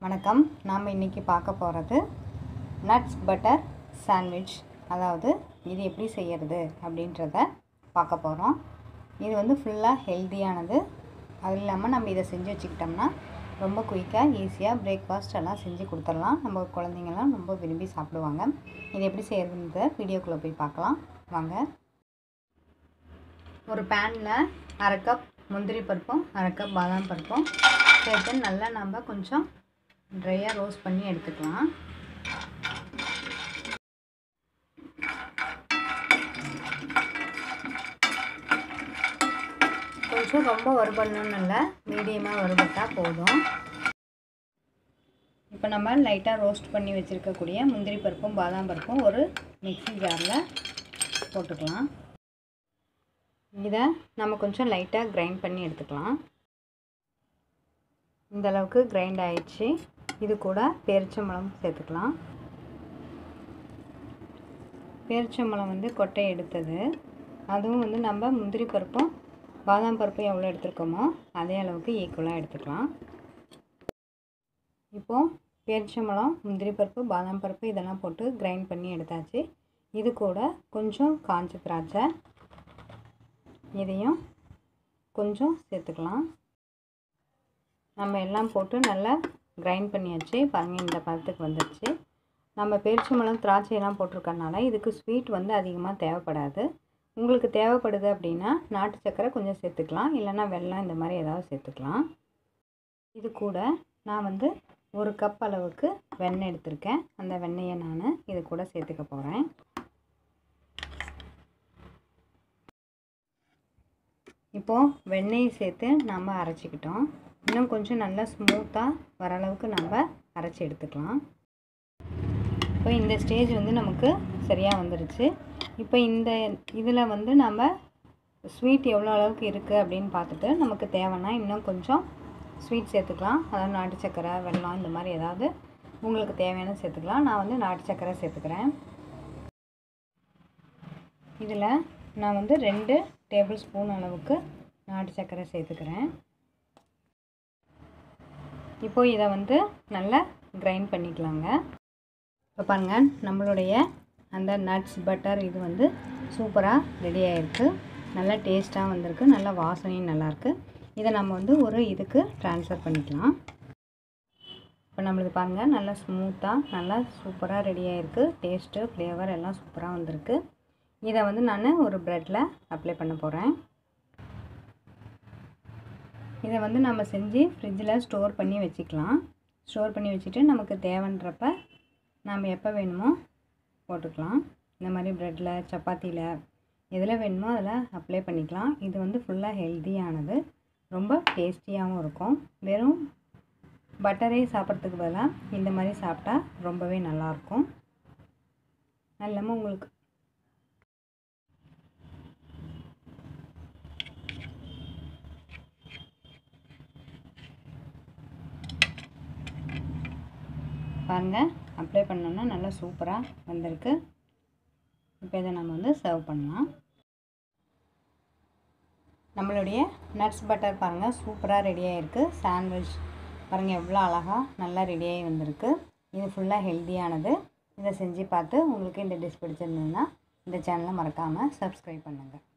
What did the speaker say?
வணக்கம் நாம் இன்றைக்கி பார்க்க போகிறது நட்ஸ் பட்டர் சாண்ட்விச் அதாவது இது எப்படி செய்கிறது அப்படின்றத பார்க்க போகிறோம் இது வந்து ஃபுல்லாக ஹெல்த்தியானது அது இல்லாமல் நம்ம இதை செஞ்சு வச்சுக்கிட்டோம்னா ரொம்ப குயிக்காக ஈஸியாக பிரேக்ஃபாஸ்ட் எல்லாம் செஞ்சு கொடுத்துடலாம் நம்ம குழந்தைங்கள்லாம் ரொம்ப விரும்பி சாப்பிடுவாங்க இது எப்படி செய்கிறதுன்ற வீடியோக்குள்ளே போய் பார்க்கலாம் வாங்க ஒரு பேனில் அரை கப் முந்திரி பருப்பும் அரை கப் பாதாம் பருப்பும் சேர்த்து நல்லா நம்ம கொஞ்சம் ட்ரையாக ரோஸ்ட் பண்ணி எடுத்துக்கலாம் கொஞ்சம் ரொம்ப வறுபடணும்னு இல்லை மீடியமாக வறுபட்டால் போதும் இப்போ நம்ம லைட்டாக ரோஸ்ட் பண்ணி வச்சுருக்கக்கூடிய முந்திரி பருப்பும் பாதாம் பருப்பும் ஒரு மிக்ஸி ஜாரில் போட்டுக்கலாம் இதை நம்ம கொஞ்சம் லைட்டாக கிரைண்ட் பண்ணி எடுத்துக்கலாம் இந்த அளவுக்கு கிரைண்ட் ஆயிடுச்சு இது கூட பேரிச்சம்பழம் சேர்த்துக்கலாம் பேரிச்சம்பழம் வந்து கொட்டை எடுத்தது அதுவும் வந்து நம்ம முந்திரி பருப்பும் பாதாம் பருப்பும் எவ்வளோ எடுத்துருக்கோமோ அதே அளவுக்கு ஈக்குவலாக எடுத்துக்கலாம் இப்போது பேரிச்சம்பழம் முந்திரி பருப்பு பாதாம் பருப்பு இதெல்லாம் போட்டு கிரைண்ட் பண்ணி எடுத்தாச்சு இது கூட கொஞ்சம் காஞ்ச திராட்சை இதையும் கொஞ்சம் சேர்த்துக்கலாம் நம்ம எல்லாம் போட்டு நல்லா கிரைண்ட் பண்ணியாச்சு பாருங்கள் இந்த பதத்துக்கு வந்துடுச்சு நம்ம பேரிச்சம்பழம் திராட்சையெல்லாம் போட்டிருக்கறனால இதுக்கு ஸ்வீட் வந்து அதிகமாக தேவைப்படாது உங்களுக்கு தேவைப்படுது அப்படின்னா நாட்டு சக்கரை கொஞ்சம் சேர்த்துக்கலாம் இல்லைன்னா வெல்லம் இந்த மாதிரி ஏதாவது சேர்த்துக்கலாம் இது கூட நான் வந்து ஒரு கப் அளவுக்கு வெண்ணெய் எடுத்திருக்கேன் அந்த வெண்ணெயை நான் இது கூட சேர்த்துக்க போகிறேன் இப்போது வெண்ணெய் சேர்த்து நம்ம அரைச்சிக்கிட்டோம் இன்னும் கொஞ்சம் நல்லா ஸ்மூத்தாக வர அளவுக்கு நம்ம அரைச்சி எடுத்துக்கலாம் இப்போ இந்த ஸ்டேஜ் வந்து நமக்கு சரியாக வந்துருச்சு இப்போ இந்த இதில் வந்து நம்ம ஸ்வீட் எவ்வளோ அளவுக்கு இருக்குது அப்படின்னு பார்த்துட்டு நமக்கு தேவைன்னா இன்னும் கொஞ்சம் ஸ்வீட் சேர்த்துக்கலாம் அதாவது நாட்டு சக்கரை வெல்லம் இந்த மாதிரி ஏதாவது உங்களுக்கு தேவையான சேர்த்துக்கலாம் நான் வந்து நாட்டு சக்கரை சேர்த்துக்கிறேன் இதில் நான் வந்து ரெண்டு டேபிள் ஸ்பூன் அளவுக்கு நாட்டு சக்கரை சேர்த்துக்கிறேன் இப்போது இதை வந்து நல்லா கிரைண்ட் பண்ணிக்கலாங்க இப்போ பாருங்கள் நம்மளுடைய அந்த நட்ஸ் பட்டர் இது வந்து சூப்பராக ரெடி ஆகிருக்கு நல்லா டேஸ்ட்டாக வந்திருக்கு நல்லா வாசனையும் நல்லாயிருக்கு இதை நம்ம வந்து ஒரு இதுக்கு ட்ரான்ஸ்ஃபர் பண்ணிக்கலாம் இப்போ நம்மளுக்கு பாருங்கள் நல்லா ஸ்மூத்தாக நல்லா சூப்பராக ரெடி ஆகிருக்கு டேஸ்ட்டு ஃப்ளேவர் எல்லாம் சூப்பராக வந்திருக்கு இதை வந்து நான் ஒரு ப்ரெட்டில் அப்ளை பண்ண போகிறேன் இதை வந்து நம்ம செஞ்சு ஃப்ரிட்ஜில் ஸ்டோர் பண்ணி வச்சுக்கலாம் ஸ்டோர் பண்ணி வச்சுட்டு நமக்கு தேவைன்றப்ப நாம் எப்போ வேணுமோ போட்டுக்கலாம் இந்த மாதிரி ப்ரெட்டில் சப்பாத்தியில் எதில் வேணுமோ அதில் அப்ளை பண்ணிக்கலாம் இது வந்து ஃபுல்லாக ஹெல்த்தியானது ரொம்ப டேஸ்டியாகவும் இருக்கும் வெறும் பட்டரே சாப்பிட்றதுக்கு பதிலாக இந்த மாதிரி சாப்பிட்டா ரொம்பவே நல்லாயிருக்கும் இல்லாமல் உங்களுக்கு பாருங்கள் அப்ளை பண்ணோன்னா நல்லா சூப்பராக வந்திருக்கு இப்போ இதை நம்ம வந்து சர்வ் பண்ணலாம் நம்மளுடைய நட்ஸ் பட்டர் பாருங்கள் சூப்பராக ரெடியாக இருக்குது சாண்ட்விச் பாருங்கள் எவ்வளோ அழகாக நல்லா ரெடியாகி வந்திருக்கு இது ஃபுல்லாக ஹெல்த்தியானது இதை செஞ்சு பார்த்து உங்களுக்கு இந்த டிஷ் பிடிச்சிருந்ததுன்னா இந்த சேனலை மறக்காமல் சப்ஸ்கிரைப் பண்ணுங்கள்